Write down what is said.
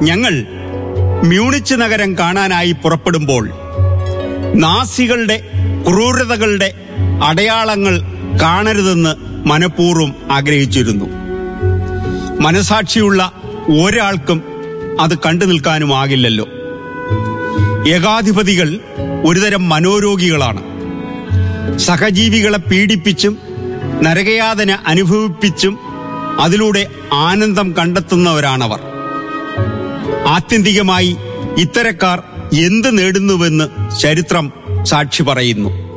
ഞങ്ങൾ മ്യൂണിച്ച് നഗരം കാണാനായി പുറപ്പെടുമ്പോൾ നാസികളുടെ ക്രൂരതകളുടെ അടയാളങ്ങൾ കാണരുതെന്ന് മനഃപൂർവ്വം ആഗ്രഹിച്ചിരുന്നു മനസാക്ഷിയുള്ള ഒരാൾക്കും അത് കണ്ടു നിൽക്കാനുമാകില്ലല്ലോ ഏകാധിപതികൾ ഒരുതരം മനോരോഗികളാണ് സഹജീവികളെ പീഡിപ്പിച്ചും നരകയാതന അനുഭവിപ്പിച്ചും അതിലൂടെ ആനന്ദം കണ്ടെത്തുന്നവരാണവർ ആത്യന്തികമായി ഇത്തരക്കാർ എന്ത് നേടുന്നുവെന്ന് ചരിത്രം സാക്ഷി പറയുന്നു